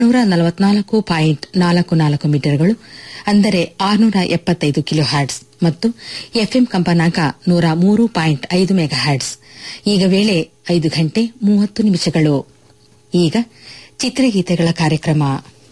ನೂರ ನಲವತ್ನಾಲ್ಕು ಪಾಯಿಂಟ್ ನಾಲ್ಕು ನಾಲ್ಕು ಮೀಟರ್ಗಳು ಅಂದರೆ ಆರುನೂರ ಎಪ್ಪತ್ತೈದು ಕಿಲೋ ಹ್ಯಾಡ್ಸ್ ಮತ್ತು ಎಫ್ಎಂ ಕಂಪನಾಂಕ ನೂರ ಮೂರು ಪಾಯಿಂಟ್ ಐದು ಮೆಗಾ ಹ್ಯಾಡ್ಸ್ ಈಗ ವೇಳೆ ಐದು ಗಂಟೆ ಮೂವತ್ತು ನಿಮಿಷಗಳು ಈಗ ಚಿತ್ರಗೀತೆಗಳ ಕಾರ್ಯಕ್ರಮ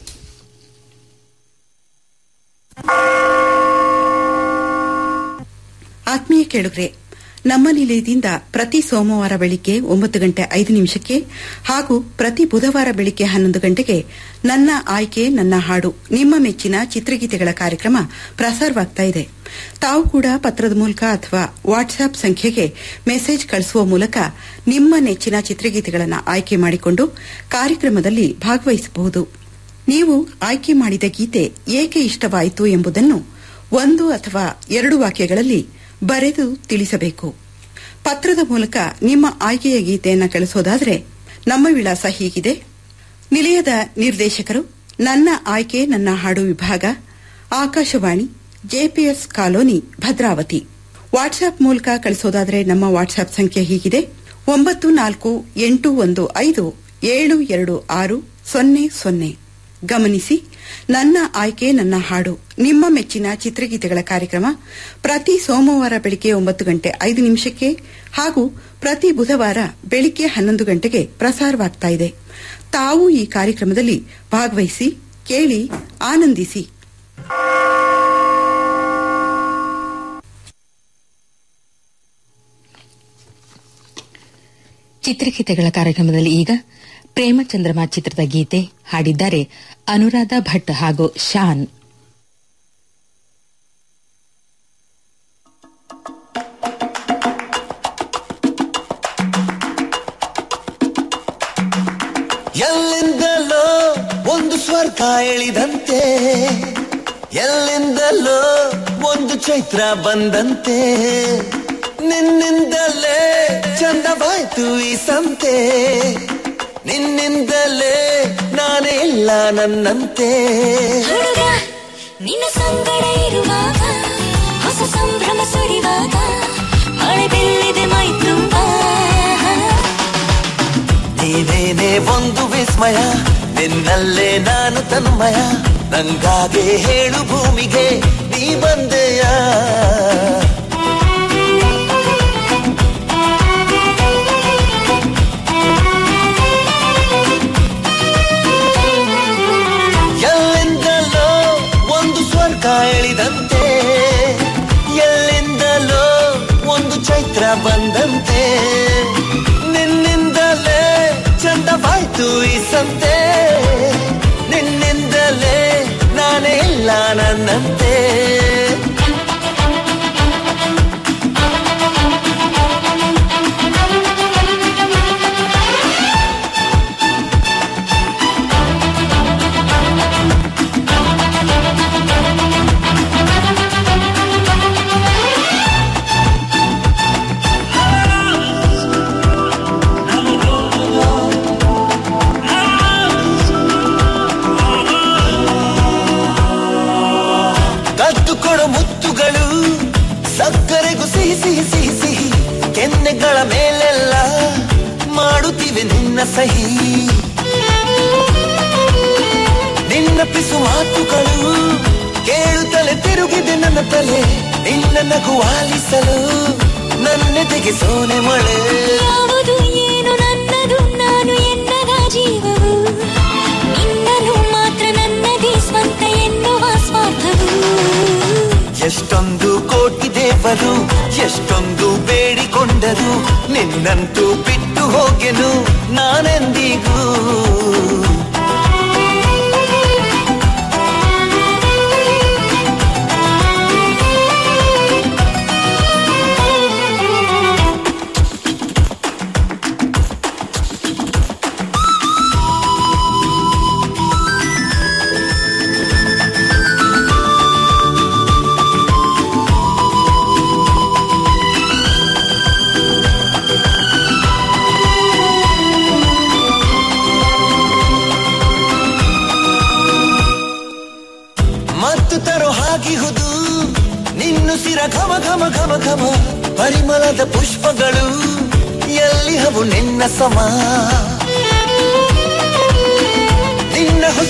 ಆತ್ಮೀಯ ಕೇಳುಗ್ರೆ ನಮ್ಮ ನಿಲಯದಿಂದ ಪ್ರತಿ ಸೋಮವಾರ ಬೆಳಿಗ್ಗೆ ಒಂಬತ್ತು ಗಂಟೆ ಐದು ನಿಮಿಷಕ್ಕೆ ಹಾಗೂ ಪ್ರತಿ ಬುಧವಾರ ಬೆಳಿಗ್ಗೆ ಹನ್ನೊಂದು ಗಂಟೆಗೆ ನನ್ನ ಆಯ್ಕೆ ನನ್ನ ಹಾಡು ನಿಮ್ಮ ಮೆಚ್ಚಿನ ಚಿತ್ರಗೀತೆಗಳ ಕಾರ್ಯಕ್ರಮ ಪ್ರಸಾರವಾಗ್ತಾ ಇದೆ ತಾವು ಕೂಡ ಪತ್ರದ ಮೂಲಕ ಅಥವಾ ವಾಟ್ಸ್ಆಪ್ ಸಂಖ್ಯೆಗೆ ಮೆಸೇಜ್ ಕಳಿಸುವ ಮೂಲಕ ನಿಮ್ಮ ನೆಚ್ಚಿನ ಚಿತ್ರಗೀತೆಗಳನ್ನು ಆಯ್ಕೆ ಮಾಡಿಕೊಂಡು ಕಾರ್ಯಕ್ರಮದಲ್ಲಿ ಭಾಗವಹಿಸಬಹುದು ನೀವು ಆಯ್ಕೆ ಮಾಡಿದ ಗೀತೆ ಏಕೆ ಇಷ್ಟವಾಯಿತು ಎಂಬುದನ್ನು ಒಂದು ಅಥವಾ ಎರಡು ವಾಕ್ಯಗಳಲ್ಲಿ ಬರೆದು ತಿಳಿಸಬೇಕು ಪತ್ರದ ಮೂಲಕ ನಿಮ್ಮ ಆಯ್ಕೆಯ ಗೀತೆಯನ್ನು ಕಳಿಸೋದಾದರೆ ನಮ್ಮ ವಿಳಾಸ ಹೀಗಿದೆ ನಿಲಯದ ನಿರ್ದೇಶಕರು ನನ್ನ ಆಯ್ಕೆ ನನ್ನ ಹಾಡು ವಿಭಾಗ Akashvani JPS colony Bhadravati WhatsApp ಮೂಲಕ ಕಳಿಸೋದಾದರೆ ನಮ್ಮ ವಾಟ್ಸ್ಆಪ್ ಸಂಖ್ಯೆ ಹೀಗಿದೆ ಒಂಬತ್ತು ನಾಲ್ಕು ಎಂಟು ಒಂದು ಐದು ಏಳು ಎರಡು ಆರು ಸೊನ್ನೆ ಸೊನ್ನೆ ಗಮನಿಸಿ ನನ್ನ ಆಯ್ಕೆ ನನ್ನ ಹಾಡು ನಿಮ್ಮ ಮೆಚ್ಚಿನ ಚಿತ್ರಗೀತೆಗಳ ಕಾರ್ಯಕ್ರಮ ಪ್ರತಿ ಸೋಮವಾರ ಬೆಳಿಗ್ಗೆ ಒಂಬತ್ತು ಗಂಟೆ ಐದು ನಿಮಿಷಕ್ಕೆ ಹಾಗೂ ಪ್ರತಿ ಬುಧವಾರ ಬೆಳಿಗ್ಗೆ ಹನ್ನೊಂದು ಗಂಟೆಗೆ ಪ್ರಸಾರವಾಗ್ತಾ ಇದೆ ತಾವು ಈ ಕಾರ್ಯಕ್ರಮದಲ್ಲಿ ಭಾಗವಹಿಸಿ ಕೇಳಿ ಆನಂದಿಸಿ ಚಿತ್ರಗೀತೆಗಳ ಕಾರ್ಯಕ್ರಮದಲ್ಲಿ ಈಗ ಪ್ರೇಮಚಂದ್ರಮ ಚಿತ್ರದ ಗೀತೆ ಹಾಡಿದ್ದಾರೆ ಅನುರಾಧ ಭಟ್ ಹಾಗೂ ಶಾನ್ ಎಲ್ಲಿಂದಲೋ ಒಂದು ಸ್ವರ್ಗ ಎಳಿದಂತೆ ಎಲ್ಲಿಂದಲೋ ಒಂದು ಚೈತ್ರ ಬಂದಂತೆ ನಿನ್ನಿಂದಲೇ ಚಂದವಾಯ್ತು ಈ ಸಂತೆ ನಿನ್ನಿಂದಲೇ ನಾನೇ ಇಲ್ಲ ನನ್ನಂತೆ ಹುಡುಗ ನಿನ್ನ ಸಂಗಡ ಇರುವಾಗ ಹೊಸ ಸಂಭ್ರಮ ಸುರಿವಾಗ ಮಳೆ ಬೆಲ್ಲಿದೆ ಮೈ ತುಂಬ ನೀನೇನೇ ಒಂದು ವಿಸ್ಮಯ ನಿನ್ನಲ್ಲೇ ನಾನು ತನ್ಮಯ ನಂಗಾಗೆ ಹೇಳು ಭೂಮಿಗೆ ನೀ ಬಂದೆಯ ಎಲ್ಲಿಂದಲೋ ಒಂದು ಸ್ವರ್ಗ ಎಳಿದಂತೆ ಎಲ್ಲಿಂದಲೋ ಒಂದು ಚೈತ್ರ ಬಂದಂತೆ ನಿನ್ನಿಂದಲೇ ಚಂದವಾಯ್ತು ಈ ಸಂತೆ ನಿನ್ನಿಂದಲೇ ನಾನೇ ಇಲ್ಲ ನನ್ನಂತೆ ಕದ್ದು ಕೊಡೋ ಮುತ್ತುಗಳು ಸಕ್ಕರೆಗೂ ಸಿಹಿ ಸಿಹಿ ಸಿಹಿ ಸಿಹಿ ಕೆನ್ನೆಗಳ ಮೇಲೆಲ್ಲ ಮಾಡುತ್ತಿವೆ ನಿನ್ನ ಸಹಿ ನಿನ್ನ ಪಿಸು ಮಾತುಗಳು ಕೇಳುತ್ತಲೇ ತಿರುಗಿದೆ ನನ್ನ ತಲೆ ನಿನ್ನ ನಗು ಆಲಿಸಲು ನನ್ನೆದೆಗೆ ಸೋನೆ ಮಳೆ ಯಾವುದು ಏನು ನನ್ನದು ನಾನು ಎನ್ನದ ಜೀವವು ನಿನ್ನನು ಮಾತ್ರ ನನ್ನದೇ ಸ್ವಂತ ಎನ್ನುವ ಸ್ವಾರ್ಥವು ಎಷ್ಟೊಂದು ಕೋಟಿ ದೇವರು ಎಷ್ಟೊಂದು ಬೇಡಿಕೊಂಡರು ನಿನ್ನಂತೂ ಬಿಟ್ಟು ಹೋಗೆನು ನಾನೆಂದಿಗೂ ಮತ್ತು ತರೋ ಹಾಗಿಹುದು ನಿನ್ನುಸಿರ ಘಮ ಘಮ ಘಮ ಘಮ ಪರಿಮಳದ ಪುಷ್ಪಗಳು ಎಲ್ಲಿ ಹವು ನಿನ್ನ ಸಮ ನಿನ್ನ ಹೊಸ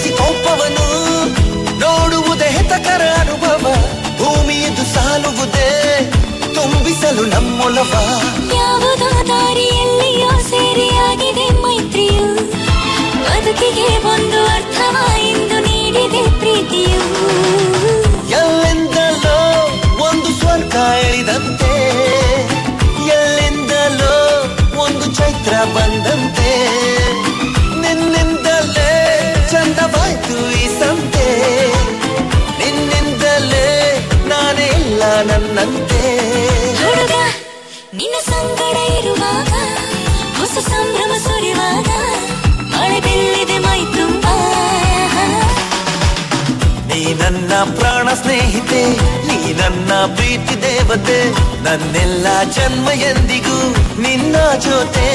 ಒಲವ ಯಾವುದೋ ದಾರಿಯಲ್ಲಿಯೋ ಸೇರಿಯಾಗಿದೆ ಮೈತ್ರಿಯು ಬದುಕಿಗೆ ಒಂದು ಅರ್ಥವ ಇಂದು ನೀಡಿದೆ ಪ್ರೀತಿಯು ಎಲ್ಲಿಂದಲೋ ಒಂದು ಸ್ವರ್ಗ ಎಳಿದಂತೆ ಎಲ್ಲಿಂದಲೋ ಒಂದು ಚೈತ್ರ ಬಂದಂತೆ ನಿನ್ನಿಂದಲೇ ಚಂದವಾಯ್ತು ಈ ಸಂತೆ ನಿನ್ನಿಂದಲೇ ನಾನೇ ಇಲ್ಲ ನನ್ನಂತೆ ಹುಡುಗ ನಿನ್ನ ಸಂಗಡ ಇರುವಾಗ ಹೊಸ ಸಂಭ್ರಮ ಸುರಿವಾಗ ಮಳೆ ಬೆಲ್ಲಿದೆ ಮೈ ತುಂಬ ನೀ ನನ್ನ ಪ್ರಾಣ ಸ್ನೇಹಿತೆ ನೀ ನನ್ನ ಪ್ರೀತಿ ದೇವತೆ ನನ್ನೆಲ್ಲ ಜನ್ಮ ಎಂದಿಗೂ ನಿನ್ನ ಜೊತೆ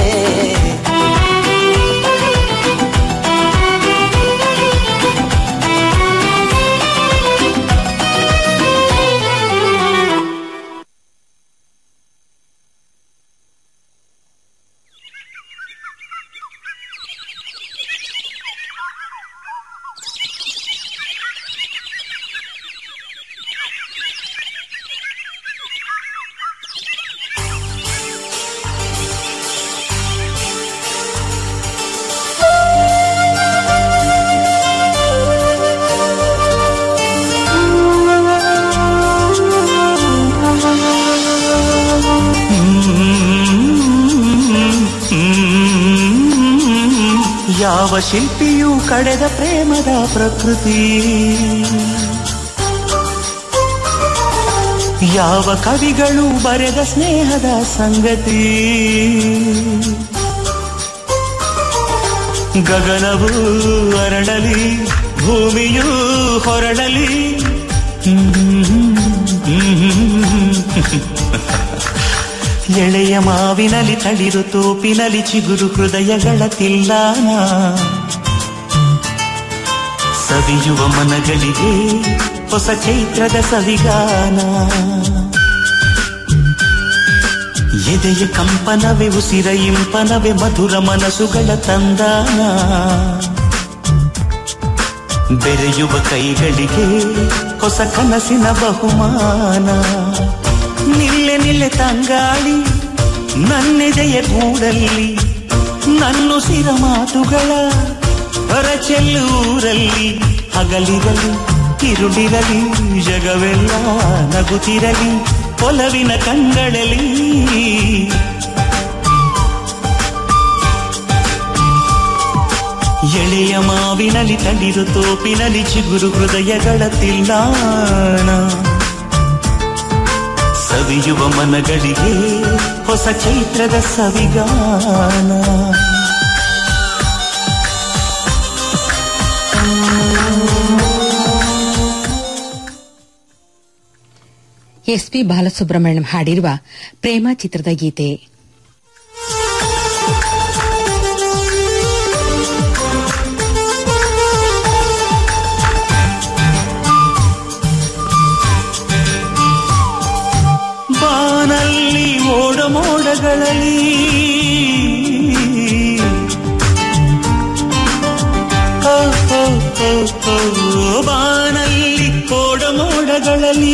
ಯಾವ ಶಿಲ್ಪಿಯೂ ಕಡೆದ ಪ್ರೇಮದ ಪ್ರಕೃತಿ ಯಾವ ಕವಿಗಳು ಬರೆದ ಸ್ನೇಹದ ಸಂಗತಿ ಗಗನವು ಅರಳಲಿ ಭೂಮಿಯೂ ಹೊರಡಲಿ ಎಳೆಯ ಮಾವಿನಲಿ ತಳಿರು ತೋಪಿನಲಿ ಚಿಗುರು ಹೃದಯಗಳ ತಿಲ್ಲಾನ ಸವಿಯುವ ಮನಗಳಿಗೆ ಹೊಸ ಚೈತ್ರದ ಸವಿಗಾನ ಎದೆಯ ಕಂಪನವೇ ಉಸಿರ ಇಂಪನವೇ ಮಧುರ ಮನಸ್ಸುಗಳ ತಂದಾನ ಬೆರೆಯುವ ಕೈಗಳಿಗೆ ಹೊಸ ಕನಸಿನ ಬಹುಮಾನ ನಿಲ್ಲೆ ನಿಲ್ಲೆ ತಂಗಾಳಿ ನನ್ನೆದೆಯ ಗೂಡಲ್ಲಿ ನನ್ನುಸಿರ ಮಾತುಗಳ ಹೊರಚೆಲ್ಲೂರಲ್ಲಿ ಹಗಲಿರಲಿ ಇರುಳಿರಲಿ ಜಗವೆಲ್ಲ ನಗುತ್ತಿರಲಿ ಒಲವಿನ ಕಂಗಳಲ್ಲಿ ಎಳೆಯ ಮಾವಿನಲಿ ತಳಿರು ತೋಪಿನಲಿ ಚಿಗುರು ಹೃದಯಗಳ ತಿಲ್ಲಾಣ ಸವಿಯುವ ಮನಗಳಿಗೆ ಹೊಸ ಚೈತ್ರದ ಸವಿಗಾನ ಎಸ್ಪಿ ಬಾಲಸುಬ್ರಹ್ಮಣ್ಯಂ ಹಾಡಿರುವ ಪ್ರೇಮ ಚಿತ್ರದ ಗೀತೆ ಬಾನಲ್ಲಿ ಓಡ ಮೋಡಗಳಲ್ಲಿ ಓ, ಓ, ಓ, ಓ, ಬಾನಲ್ಲಿ ಓಡ ಮೋಡಗಳಲ್ಲಿ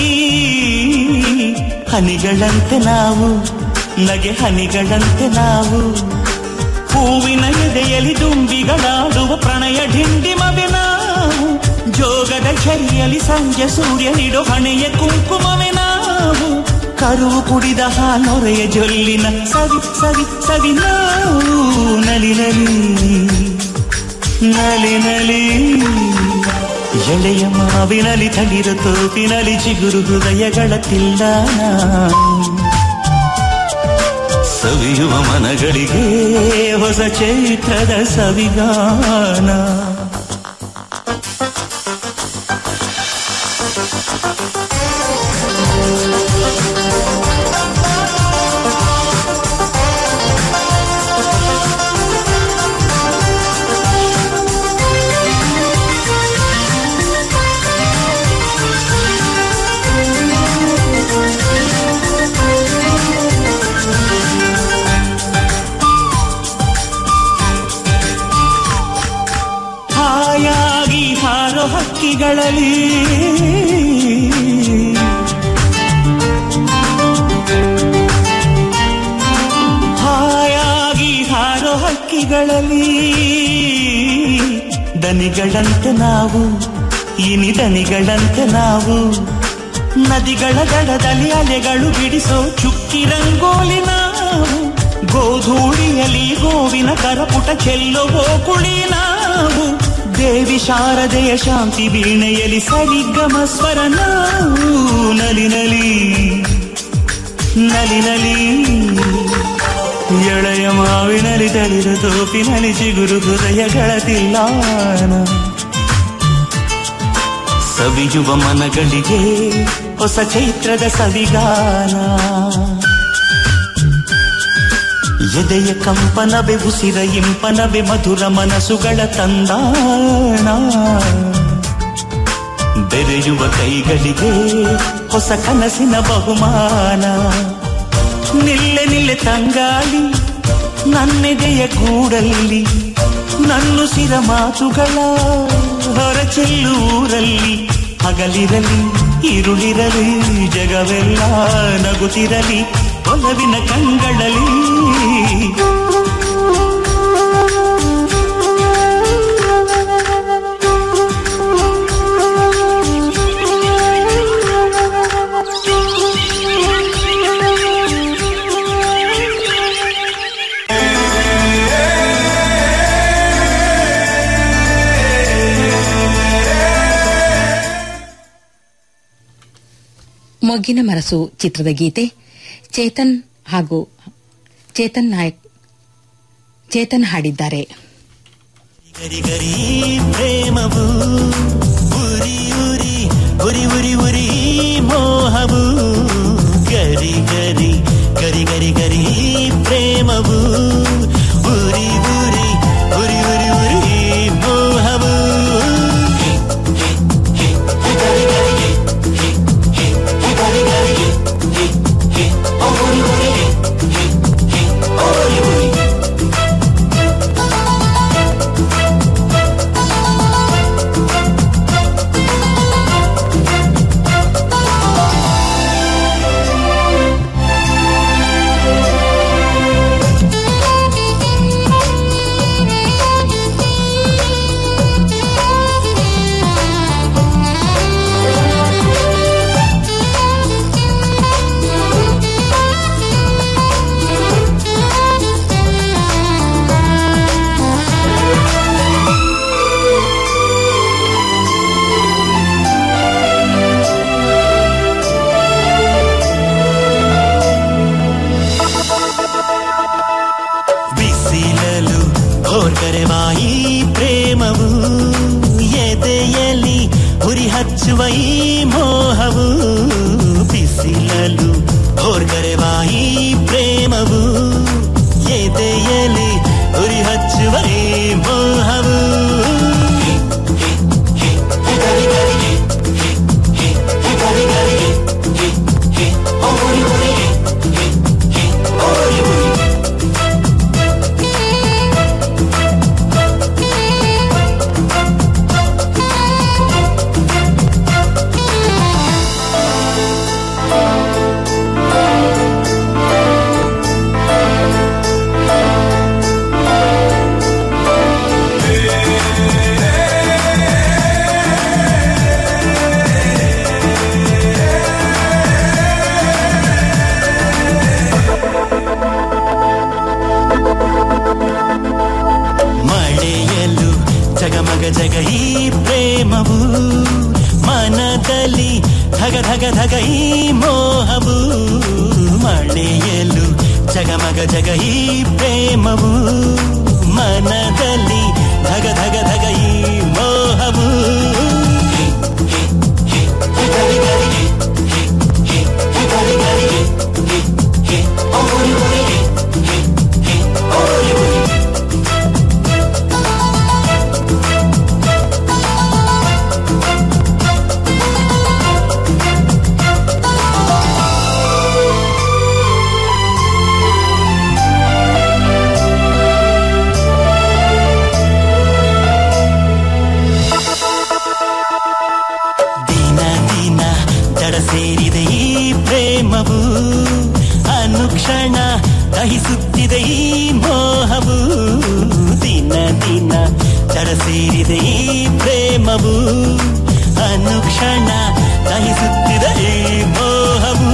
ಹನಿಗಳಂತೆ ನಾವು ನಗೆ ಹನಿಗಳಂತೆ ನಾವು ಹೂವಿನ ಎದೆಯಲ್ಲಿ ದುಂಬಿಗಳಾಡುವ ಪ್ರಣಯ ಢಿಂಡಿಮವೆ ನಾವು ಜೋಗದ ಝರಿಯಲಿ ಸಂಜೆ ಸೂರ್ಯ ನೀಡೋ ಹಣೆಯ ಕುಂಕುಮವೆ ನಾವು ಕರು ಕುಡಿದ ಹಾನೊರೆಯ ಜೊಲ್ಲಿನ ಸವಿ ಸವಿ ಸವಿ ನಾವು ನಲಿ ನಲಿ ನಲಿ ನಲಿ ಎಳೆಯ ಮಾವಿನಲಿ ತಳಿರ ತೋಪಿನಲಿ ಚಿಗುರು ಹೃದಯಗಳ ತಿಲ್ಲಾನ ಸವಿಯುವ ಮನಗಳಿಗೆ ಹೊಸ ಚೈತ್ರದ ಸವಿಗಾನ ಹಾಯಾಗಿ ಹಾರೋ ಹಕ್ಕಿಗಳಲ್ಲಿ ಮಾತುಗಳಲ್ಲಿ ದನಿಗಳಂತೆ ನಾವು ಇನಿ ದನಿಗಳಂತೆ ನಾವು ನದಿಗಳ ದಡದಲ್ಲಿ ಅಲೆಗಳು ಬಿಡಿಸೋ ಚುಕ್ಕಿ ರಂಗೋಲಿ ನಾವು ಗೋಧೂಳಿಯಲ್ಲಿ ಗೋವಿನ ಕರಪುಟ ಚೆಲ್ಲುವೋ ಕುಳಿ ನಾವು ದೇವಿ ಶಾರದೆಯ ಶಾಂತಿ ವೀಣೆಯಲ್ಲಿ ಸರಿಗಮ ಸ್ವರ ನಾವು ನಲಿ ನಲಿ ನಲಿ ನಲಿ ಎಳೆಯ ಮಾವಿನಲಿ ತಳಿದ ತೋಪಿನಲಿ ಚಿಗುರು ಹೃದಯಗಳ ತಿಲ್ಲಾನ ಸವಿಯುವ ಮನಗಳಿಗೆ ಹೊಸ ಚೈತ್ರದ ಸವಿಗಾನ ಎದೆಯ ಕಂಪನವೇ ಉಸಿರ ಇಂಪನವೇ ಮಧುರ ಮನಸ್ಸುಗಳ ತಂದಾಣ ಬೆರೆಯುವ ಕೈಗಳಿಗೆ ಹೊಸ ಕನಸಿನ ಬಹುಮಾನ ನಿಲ್ಲೆ ನಿಲ್ಲೆ ತಂಗಾಳಿ ನನ್ನೆದೆಯ ಗೂಡಲ್ಲಿ ನನ್ನುಸಿರ ಮಾತುಗಳ ಹೊರಚೆಲ್ಲೂರಲ್ಲಿ ಹಗಲಿರಲಿ ಇರುಳಿರಲಿ ಜಗವೆಲ್ಲ ನಗುತ್ತಿರಲಿ ಒಲವಿನ ಕಂಗಳಲ್ಲಿ ಮೊಗ್ಗಿನ ಮರಸು ಚಿತ್ರದ ಗೀತೆ ಚೇತನ್ ಹಾಗೂ ಚೇತನ್ ನಾಯಕ್ ಚೇತನ್ ಹಾಡಿದ್ದಾರೆ ಗರಿ ಗರಿ ಪ್ರೇಮವು ಉರಿ ಉರಿ ಉರಿ ಉರಿ ಉರಿ ಮೋಹವು ಗರಿ ಗರಿ ಗರಿ ಗರಿ ಗರಿ ಪ್ರೇಮವು ಉರಿ ಉರಿ ಉರಿ ಉರಿ ಉರಿ ಮೋಹವು ಬಿಸಿಲಲು ಭೋರ್ಗರೆವಾಯಿ ಪ್ರೇಮವು ಎದೆಯಲ್ಲಿ ಉರಿ ಹಚ್ಚುವ ಈ ಮೋಹವು ಬಿಸಿಲಲು ಭೋರ್ಗರೆವಾಯಿ ಪ್ರೇಮವು ಎದೆಯಲ್ಲಿ ಉರಿ ಹಚ್ಚುವ ಈ ಮೋಹವು ಮಳೆಯಲು ಜಗಮಗ ಜಗ ಈ ಪ್ರೇಮವು ಮನದಲ್ಲಿ ಧಗ ಧಗ ಧಗ ಈ ಮೋಹವು ಮಳೆಯಲು ಜಗಮಗ ಜಗ ಈ ಪ್ರೇಮವು ಮನದಲ್ಲಿ ಧಗ ಧಗ ಧಗ ಈ ಮೋಹವು ಮೀರಿದೆ ಈ ಪ್ರೇಮವು ಅನುಕ್ಷಣ ದಹಿಸುತ್ತಿದೆ ಈ ಮೋಹವು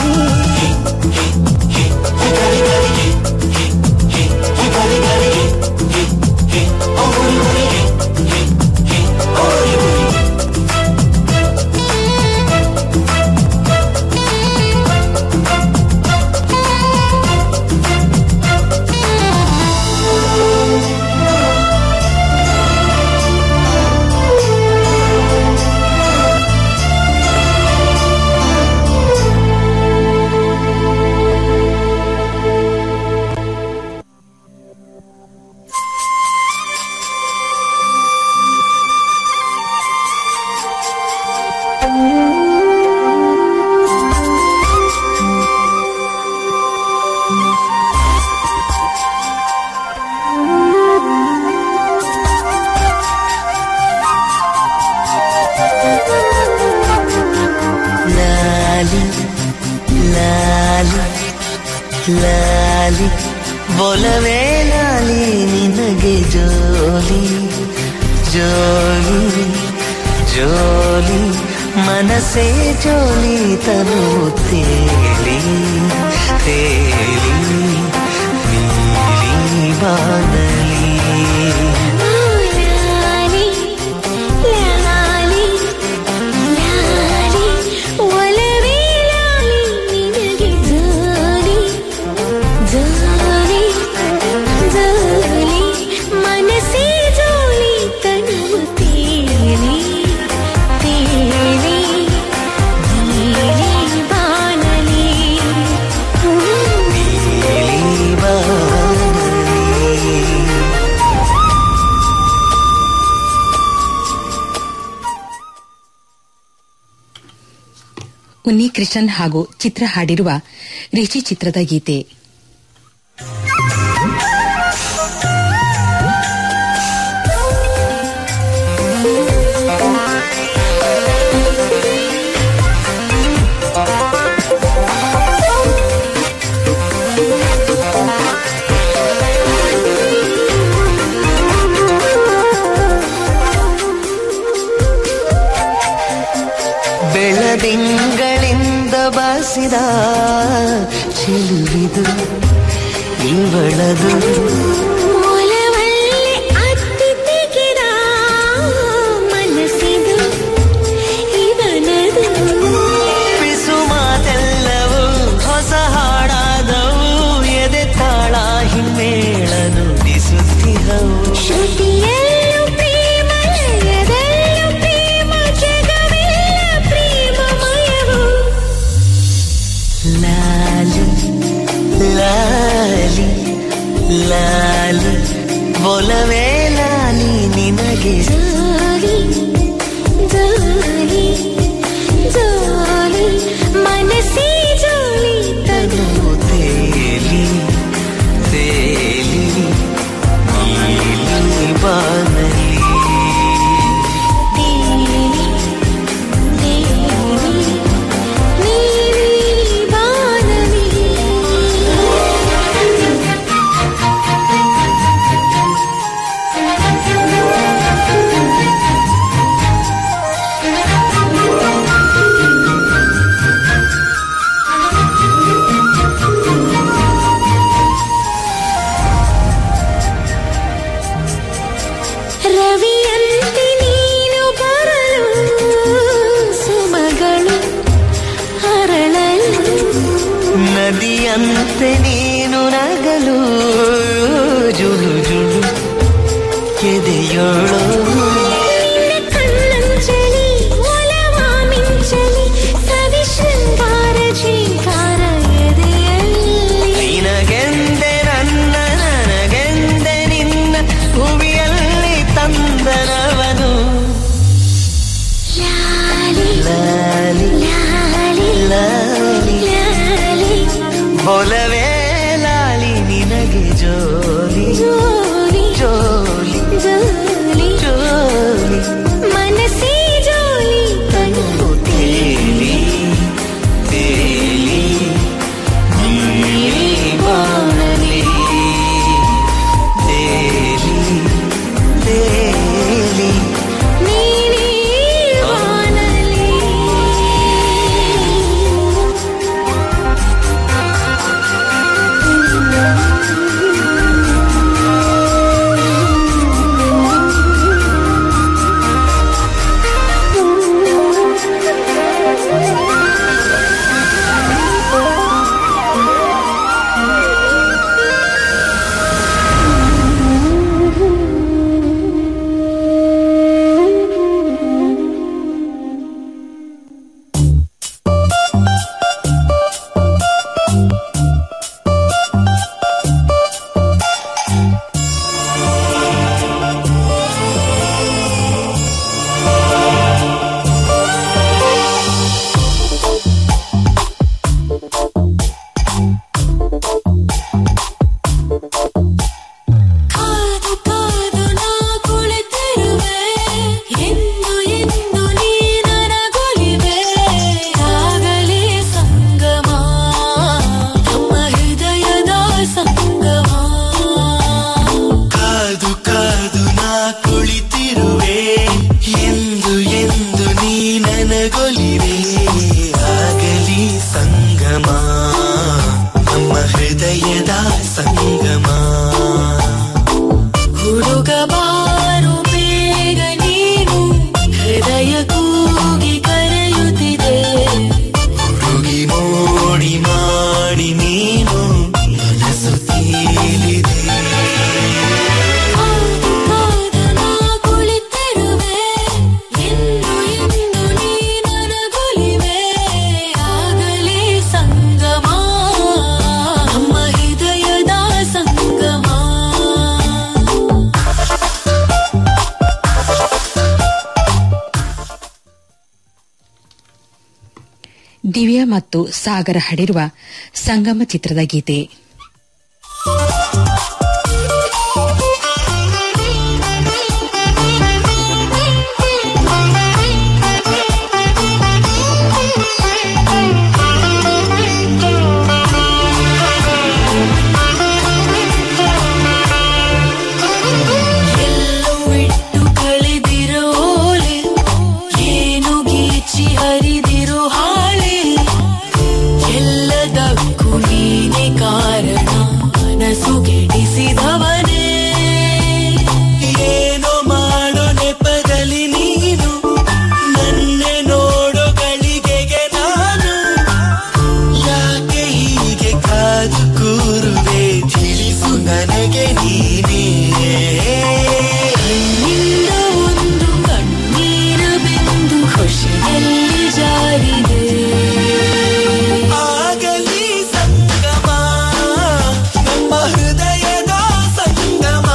ಲಾಲಿ ಲಾಲಿ ಲಾಲಿ ಬೊಲವೇ ಲಾಲಿ ನಿನಗೆ ಜೋಲಿ ಜೋಲಿ ಜೋಲಿ ಮನಸೇ ಜೋಲಿ ತನು ತೇಲಿ ತೇಲಿ ನೀಲಿ ಬಾನಲಿ ಲಾಲಿ ಲಾಲಿ ಲಾಲಿ ಒಲವೇ ಲಾಲಿ ನಿನಗೆ ಜೋಲಿ ಜೋಲಿ ಜೋಲಿ ಮನಸ್ಸೇ ಜೋಲಿ ತನುವು ತೇಲಿ ತೇಲಿ ನೀಲಿ ಬಾನಲಿ ನೀಲಿ ಬಾನಲಿ ಉನ್ನಿ ಕೃಷ್ಣನ್ ಹಾಗೂ ಚಿತ್ರ ಹಾಡಿರುವ ರಿಚಿ ಚಿತ್ರದ ಗೀತೆ ಬೆಳದಿಂಗಳಿಂದ ಬಾಸಿದ ಚೆಲುವಿದು ಇವಳದು ಮೂಲವಲ್ಲಿ ಅತ್ತಿ ತೆಗೆದ ಮನಸ್ಸಿದು ಇವನದು ಬಿಸು ಮಾತೆಲ್ಲವೂ ಹೊಸ ಹಾಡಾದವು ಎದೆ ತಾಳ ಹಿಮ್ಮೇಳ ನುಡಿಸುತ್ತಿಹವು ಶ್ರುತಿಯಲ್ಲೂ ಪ್ರೇಮ ಲಯದಲ್ಲೂ ಪ್ರೇಮ ಜಗವೆಲ್ಲ ಪ್ರೇಮಮಯವು ಲಾಲಿ ಲಾಲಿ ಲಾಲಿ ಬೊಲವೇ ಲಾಲಿ ನಿನಗೆ ಜೋಲಿ ಜೋಲಿ ಜೋಲಿ ಮನಸ್ಸೇ ಜೋಲಿ ತನು ತೇಲಿ ತೇಲಿ ನೀಲಿ ಬಾನಲಿ ತೇಲಿ ತೇಲಿ ನೀಲಿ ಬಾನಲಿ ರವಿಯಂತೆ ನೀನು ಬರಲು ಸುಮಗಳು ಹರಳಲು ನದಿಯಂತೆ ನೀನು ನಗಲು ಜುಳು ಜುಳು ಎದೆಯೋಳು ನಿನ್ನ ಕಣ್ಣಂಚಲಿ ಒಲವ ಮಿಂಚಲಿ ಸವಿ ಶೃಂಗಾರ ಝೀಂಕಾರ ಎದೆಯಲ್ಲಿ ನಿನಗೆಂದೆ ನನ್ನ ನನಗೆಂದೆ ನಿನ್ನ ಭುವಿಯಲ್ಲಿ ತಂದನವನು ಲಾಲಿ ಲಾಲಿ ಲಾಲಿ ಲಾಲಿ ಲಾಲಿ ಬೊಲವೇ ಲಾಲಿ ನಿನಗೆ ಜೋಲಿ ಜೋಲಿ ಜೋಲಿ ಜೋಲಿ ಜೋಲಿ ದಿವ್ಯಾ ಮತ್ತು ಸಾಗರ ಹಾಡಿರುವ ಸಂಗಮ ಚಿತ್ರದ ಗೀತೆ ಎಲ್ಲೋ ಇಟ್ಟು ಕಳೆದಿರೋ ಓಲೆ ಏನು ಗೀಚಿ ಹರಿದಿರೋ ಹಾಳೆ ಎಲ್ಲದಕ್ಕೂ ನೀನೆ ಕಾರಣ ಮನಸ್ಸು ಕೆಡಿಸಿದವನೇ ಏನೋ ಮಾಡೋ ನೆಪದಲ್ಲಿ ನೀನು ನನ್ನೆ ನೋಡೋ ಗಳಿಗೆಗೆ ನಾನು ಯಾಕೆ ಹೀಗೆ ಕಾದು ಕೂರುವೆ ತಿಳಿಸು ನನಗೆ ನೀನೇ ನಿಂದ ಒಂದು ಕಣ್ಣೀರ ಬಿಂದು ಖುಷಿಯಲ್ಲಿ ಜಾರಿದೆ ಆಗಲಿ ಸಂಗಮ ನಮ್ಮ ಹೃದಯದ ಸಂಗಮ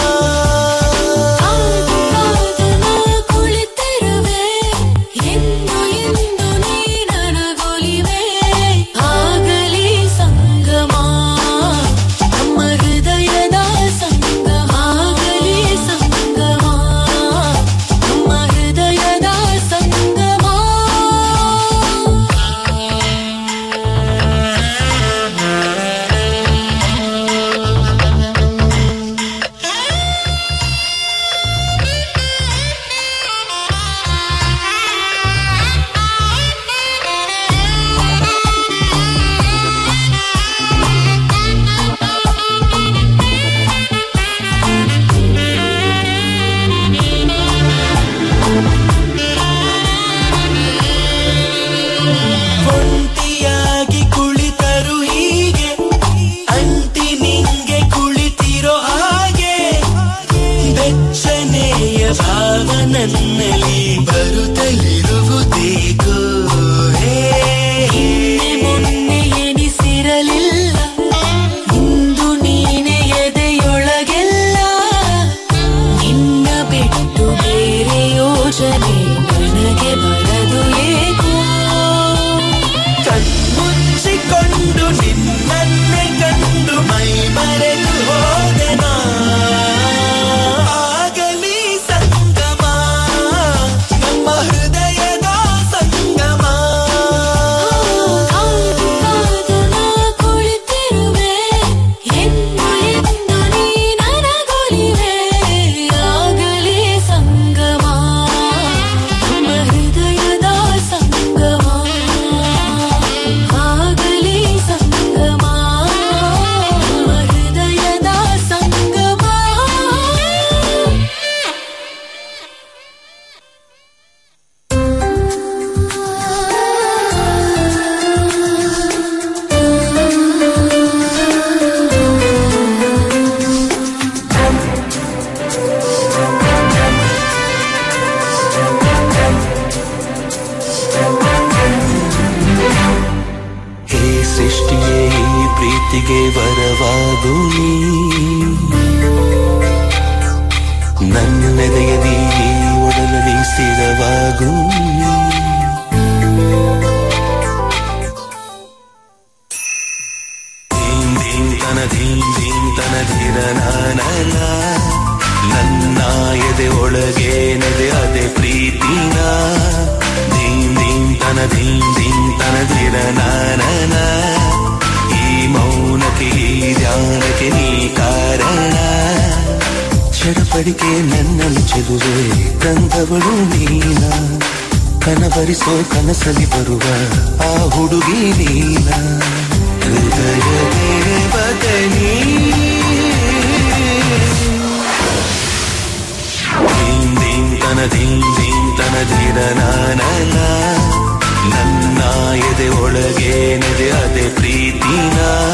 ಕಾದನ ಕುಳಿತಿರುವೆ ಎಂದು ಎಂದು ನೀ ನನಗೊಲಿವೆ ಆಗಲಿ ಸಂಗಮ ನಮ್ಮ ಹೃದಯದ ಸಂಗಮ ಆಗಲಿ ಸಂಗಮ ನಮ್ಮ ಹೃದಯದ ಸಂಗಮ ಒಂಟಿಯಾಗಿ ಕುಳಿತರು ಹೀಗೆ ಅಂಟಿ ನಿಂಗೆ ಕುಳಿತಿರೋ ಹಾಗೆ ಬೆಚ್ಚನೆಯ ಭಾವ ನನ್ನಲ್ಲಿ ಬರುತ್ತಲಿರುವುದೇಕೋ ಹೇ ನಿನ್ನೆ ಮೊನ್ನೆ ಎನಿಸಿರಲಿಲ್ಲ ಇಂದು ನೀನೆ ಎದೆಯೊಳಗೆಲ್ಲ ನಿನ್ನ ಬಿಟ್ಟು ಬೇರೆ ಯೋಚನೆ ನನಗೆ ಬರದು ಏಕೋ ಕಣ್ಮುಚ್ಚಿಕೊಂಡು ನಿನ್ನನ್ನೇ ಕಂಡು ಮೈ ಮರೆತು ಹೋದೆನಾ ಆಗಲಿ ಸಂಗಮ ನಮ್ಮ ಹೃದಯದ ಸಂಗಮ ಕಾದು ಕಾದನ ಕುಳಿತಿರುವೆ ಎಂದು ಎಂದು ನೀ ನನಗೊಲಿವೆ ಆಗಲಿ ಸಂಗಮ ನಮ್ಮ ಹೃದಯದ ಸಂಗಮ ಆಗಲಿ ಸಂಗಮ ನಮ್ಮ ಹೃದಯದ ಸಂಗಮ ಹೇ ಸೃಷ್ಟಿಯೇ ಈ ಪ್ರೀತಿಗೆ ವರವಾಗು ನೀ ನನ್ನೆದೆಯದಿ ಈ ಒಡಲಲ್ಲಿ ಸ್ಥಿರವಾಗು ನೀ. ಧೀಂ ಧೀಂ ತನ ಧೀಂ ಧೀಂ ತನ ಧಿರ ನಾನನ. ನನ್ನ ಎದೆ ಒಳಗೆ ನದೆ ಅದೆ ಪ್ರೀತಿನ ಧೀಂ ಧೀಂ ತನ ಧೀಂ ಧೀಂ ತನ ಧಿರ ನಾನನ. ಈ ಮೌನಕ್ಕೆ ಈ ಧ್ಯಾನಕ್ಕೆ ನೀ ಕಾರಣ ಚಡಪಡಿಕೆ ನನ್ನನ್ನು ಚೆಲುವೆ ತಂದವಳು ನೀನ ಕನಬರಿಸೋ ಕನಸಲಿ ಬರುವ ಆ ಹುಡುಗಿ ನೀನ ಹೃದಯ ದೇವತೆ ನೀ ಧೀಂ ಧೀಂ ತನ ಧೀಂ ಧೀಂ ತನ ಧಿರ ನಾನನ. ನನ್ನ ಎದೆ ಒಳಗೆ ನೆದೆ ಅದೆ ಪ್ರೀತಿನ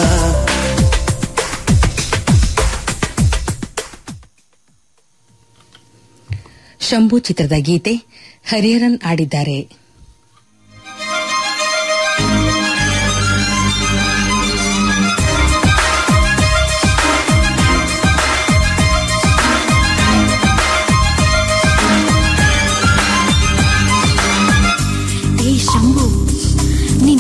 ಶಂಭು ಚಿತ್ರದ ಗೀತೆ ಹರಿಹರನ್ ಆಡಿದ್ದಾರೆ ಏ ಶಂಭು ನೀ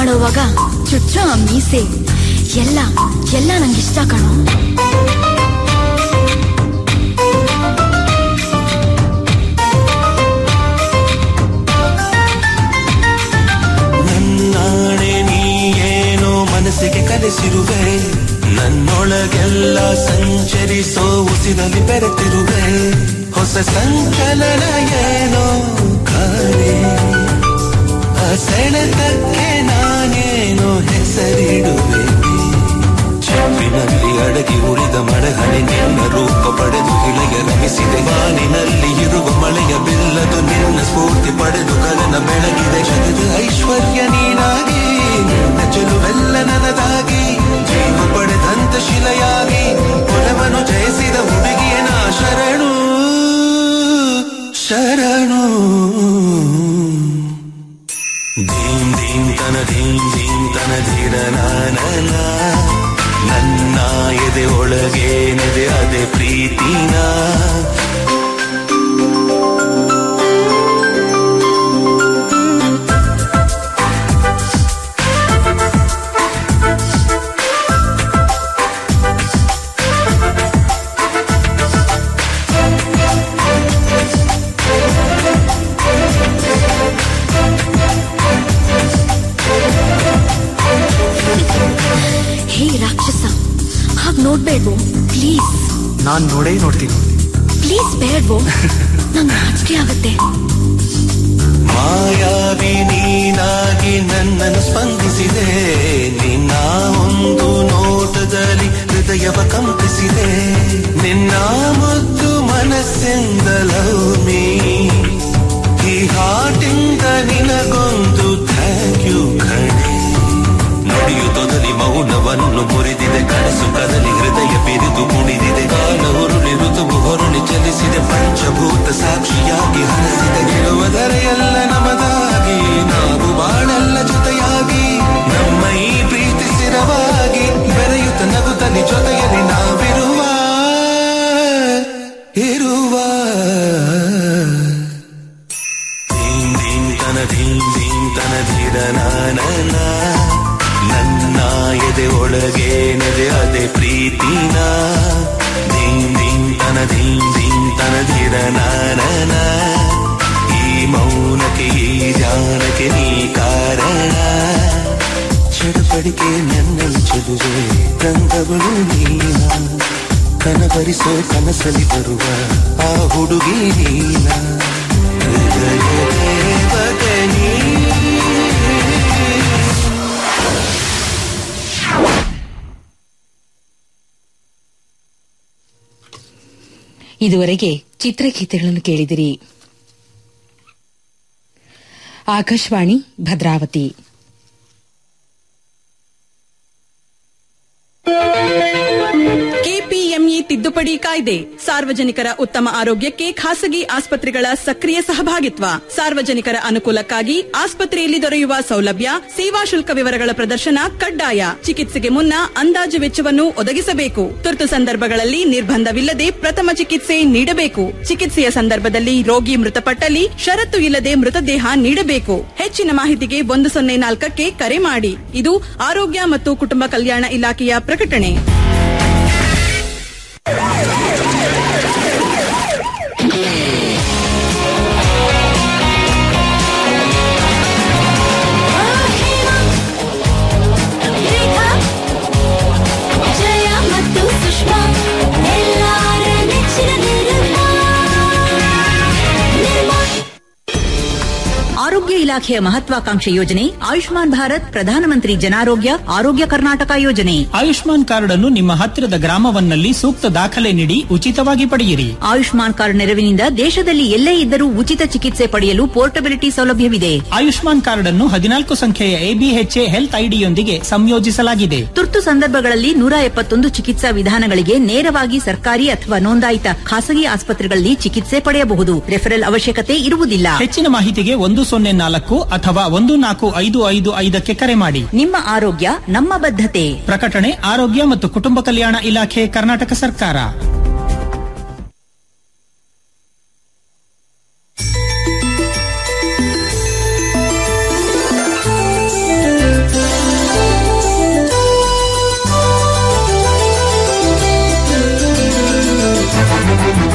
ಮಾಡೋವಾಗ ಚುಚ್ಚೋ ಆ ಮೀಸೆ ಎಲ್ಲ ಎಲ್ಲ ನಂಗಿಷ್ಟ ಕಣೋ ನನ್ನಾಣೆ ನೀ ಏನೋ ಮನಸ್ಸಿಗೆ ಕಲಿಸಿರುವೆ ನನ್ನೊಳಗೆಲ್ಲ ಸಂಚರಿಸೋ ಉಸಿರಲ್ಲಿ ಬೆರೆತಿರುವೆ ಹೊಸ ಸಂಚಲನ ಏನೋ ಕಾಣೆ ಆ ಸೆಳೆತಕ್ಕೆ ನಾನೇನೋ ಹೆಸರಿಡುವೆ ಚೆಪ್ಪಿನಲ್ಲಿ ಅಡಗಿ ಉಳಿದ ಮಳೆಹನಿ ನಿನ್ನ ರೂಪ ಪಡೆದು ಇಳೆಯ ರಮಿಸಿದೆ ಬಾನಿನಲ್ಲಿ ಇರುವ ಮಳೆಯ ಬಿಲ್ಲದು ನಿನ್ನ ಸ್ಫೂರ್ತಿ ಪಡೆದು ಗಗನ ಬೆಳಗಿದೆ ಜಗದ ಐಶ್ವರ್ಯ ನೀನಾಗಿ ನಿನ್ನ ಚೆಲುವೆಲ್ಲ ನನದಾಗಿ ಜೀವ ಪಡೆದಂತ ಶಿಲೆಯಾಗಿ ಕೊಲವನ್ನು ಜಯಿಸಿದ ಹುಡುಗಿಯ ನಾ ಶರಣು ಶರಣು ಧೀಂ ಧೀಂ ತನ ಧೀಂ ಧೀಂ ತನ ಧೀರ ನಾನನ ನನ್ನ ಎದೆ ಒಳಗೇನಿದೆ ಅದೇ ಪ್ರೀತಿನ ಹೇ ರಾಕ್ಷಸ ಹಾಗ್ ನೋಡ್ಬೇಡ್ವೋ ಪ್ಲೀಸ್ ನಾನ್ ನೋಡೇ ನೋಡ್ತೀನಿ ಪ್ಲೀಸ್ ಬೇಡ್ವೋ ನಂಗ್ ನಾಚಿಕೆ ಆಗತ್ತೆ ಮಾಯಾವಿ ನೀನಾಗಿ ನನ್ನನ್ನು ಸ್ಪಂದಿಸಿದೆ ನಿನ್ನ ಒಂದು ನೋಟದಲ್ಲಿ ಹೃದಯವ ಕಂಪಿಸಿದೆ ನಿನ್ನ ಮುದ್ದು ಮನಸ್ಸಿಂದ ಲವ್ ಮೀ ಈ ಹಾಟಿಂದ ನಿನಗೊಂದು ಥ್ಯಾಂಕ್ ಯು ಕಣೆ ನುಡಿಯು ತೊದಲಿ ಮೌನವನ್ನು ಮುರಿದಿದೆ ಕನಸು ಕದಲಿ ಹೃದಯ ಬಿರಿದು ಕುಣಿದಿದೆ ಕಾಲ ಉರುಳಿ ಋತುವು ಹೊರಳಿ ಚಲಿಸಿದೆ ಪಂಚಭೂತ ಸಾಕ್ಷಿಯಾಗಿ ಹರಸಿದೆ ಗೆಲುವದರೆಯಲ್ಲ ನಮದಾಗಿ ನಾವು ಬಾಳೆಲ್ಲ ಜೊತೆಯಾಗಿ ನಮ್ಮ ಈ ಪ್ರೀತಿ ಸ್ಥಿರವಾಗಿ ಬೆರೆಯುತ್ತ ನಗುತ್ತಲಿ ಜೊತೆಯಲ್ಲಿ ನಾವಿರುವ ಇರುವ ಧೀಂ ಧೀಂ ತನ ಧೀಂ ಧೀಂ ತನ ಧೀರ ನಾನನ ನನ್ನ ಎದೆ ಒಳಗೇನಿದೆ ಅದೇ ಪ್ರೀತಿನ ಧೀಂ ಧೀಂ ತನ ಧೀಂ ಧೀಂ ತನ ಧೀರ ನಾನನ ಈ ಮೌನಕ್ಕೆ ಈ ಧ್ಯಾನಕ್ಕೆ ನೀ ಕಾರಣ ಚಡಪಡಿಕೆ ನನ್ನಲ್ಲಿ ಚೆಲುವೆ ತಂದವಳು ನೀನ ಕನಬರಿಸೋ ಕನಸಲಿ ಬರುವ ಆ ಹುಡುಗಿ ನೀನ ಹೃದಯ ದೇವತೆ ನೀ ಇದುವರೆಗೆ ಚಿತ್ರಗೀತೆಗಳನ್ನು ಕೇಳಿದಿರಿ ಆಕಾಶವಾಣಿ ಭದ್ರಾವತಿ ಕೆಪಿಎಂಇ ತಿದ್ದುಪಡಿ ಕಾಯ್ದೆ ಸಾರ್ವಜನಿಕರ ಉತ್ತಮ ಆರೋಗ್ಯಕ್ಕೆ ಖಾಸಗಿ ಆಸ್ಪತ್ರೆಗಳ ಸಕ್ರಿಯ ಸಹಭಾಗಿತ್ವ ಸಾರ್ವಜನಿಕರ ಅನುಕೂಲಕ್ಕಾಗಿ ಆಸ್ಪತ್ರೆಯಲ್ಲಿ ದೊರೆಯುವ ಸೌಲಭ್ಯ ಸೇವಾ ಶುಲ್ಕ ವಿವರಗಳ ಪ್ರದರ್ಶನ ಕಡ್ಡಾಯ ಚಿಕಿತ್ಸೆಗೆ ಮುನ್ನ ಅಂದಾಜು ವೆಚ್ಚವನ್ನು ಒದಗಿಸಬೇಕು ತುರ್ತು ಸಂದರ್ಭಗಳಲ್ಲಿ ನಿರ್ಬಂಧವಿಲ್ಲದೆ ಪ್ರಥಮ ಚಿಕಿತ್ಸೆ ನೀಡಬೇಕು ಚಿಕಿತ್ಸೆಯ ಸಂದರ್ಭದಲ್ಲಿ ರೋಗಿ ಮೃತಪಟ್ಟಲ್ಲಿ ಷರತ್ತು ಇಲ್ಲದೆ ಮೃತದೇಹ ನೀಡಬೇಕು ಹೆಚ್ಚಿನ ಮಾಹಿತಿಗೆ ಒಂದು ಸೊನ್ನೆ ನಾಲ್ಕಕ್ಕೆ ಕರೆ ಮಾಡಿ ಇದು ಆರೋಗ್ಯ ಮತ್ತು ಕುಟುಂಬ ಕಲ್ಯಾಣ ಇಲಾಖೆಯ ಪ್ರಕಟಣೆ ರೇಖಾ ಜಯ ಮತ್ತು ಸುಷ್ಮಾ ಎಲ್ಲಾರ ನೆಚ್ಚಿನ ನಿರ್ಮಾ ನಿರ್ಮಾ ಆರೋಗ್ಯ ಇಲಾಖೆಯ ಮಹತ್ವಾಕಾಂಕ್ಷೆ ಯೋಜನೆ ಆಯುಷ್ಮಾನ್ ಭಾರತ್ ಪ್ರಧಾನಮಂತ್ರಿ ಜನಾರೋಗ್ಯ ಆರೋಗ್ಯ ಕರ್ನಾಟಕ ಯೋಜನೆ ಆಯುಷ್ಮಾನ್ ಕಾರ್ಡ್ ಅನ್ನು ನಿಮ್ಮ ಹತ್ತಿರದ ಗ್ರಾಮವನ್ನಲ್ಲಿ ಸೂಕ್ತ ದಾಖಲೆ ನೀಡಿ ಉಚಿತವಾಗಿ ಪಡೆಯಿರಿ ಆಯುಷ್ಮಾನ್ ಕಾರ್ಡ್ ನೆರವಿನಿಂದ ದೇಶದಲ್ಲಿ ಎಲ್ಲೇ ಇದ್ದರೂ ಉಚಿತ ಚಿಕಿತ್ಸೆ ಪಡೆಯಲು ಪೋರ್ಟಬಿಲಿಟಿ ಸೌಲಭ್ಯವಿದೆ ಆಯುಷ್ಮಾನ್ ಕಾರ್ಡ್ ಅನ್ನು ಹದಿನಾಲ್ಕು ಸಂಖ್ಯೆಯ ಎಬಿಎಚ್ಎ ಹೆಲ್ತ್ ಐಡಿಯೊಂದಿಗೆ ಸಂಯೋಜಿಸಲಾಗಿದೆ ತುರ್ತು ಸಂದರ್ಭಗಳಲ್ಲಿ ನೂರ ಎಪ್ಪತ್ತೊಂದು ಚಿಕಿತ್ಸಾ ವಿಧಾನಗಳಿಗೆ ನೇರವಾಗಿ ಸರ್ಕಾರಿ ಅಥವಾ ನೋಂದಾಯಿತ ಖಾಸಗಿ ಆಸ್ಪತ್ರೆಗಳಲ್ಲಿ ಚಿಕಿತ್ಸೆ ಪಡೆಯಬಹುದು ರೆಫರಲ್ ಅವಶ್ಯಕತೆ ಇರುವುದಿಲ್ಲ ಹೆಚ್ಚಿನ ಮಾಹಿತಿಗೆ ಒಂದು ಸೊನ್ನೆ ನಾಲ್ಕು ಅಥವಾ ಒಂದು ನಾಲ್ಕು ಐದು ಐದು ಐದಕ್ಕೆ ಕರೆ ಮಾಡಿ ನಿಮ್ಮ ಆರೋಗ್ಯ ನಮ್ಮ ಬದ್ಧತೆ ಪ್ರಕಟಣೆ ಆರೋಗ್ಯ ಮತ್ತು ಕುಟುಂಬ ಕಲ್ಯಾಣ ಇಲಾಖೆ ಕರ್ನಾಟಕ ಸರ್ಕಾರ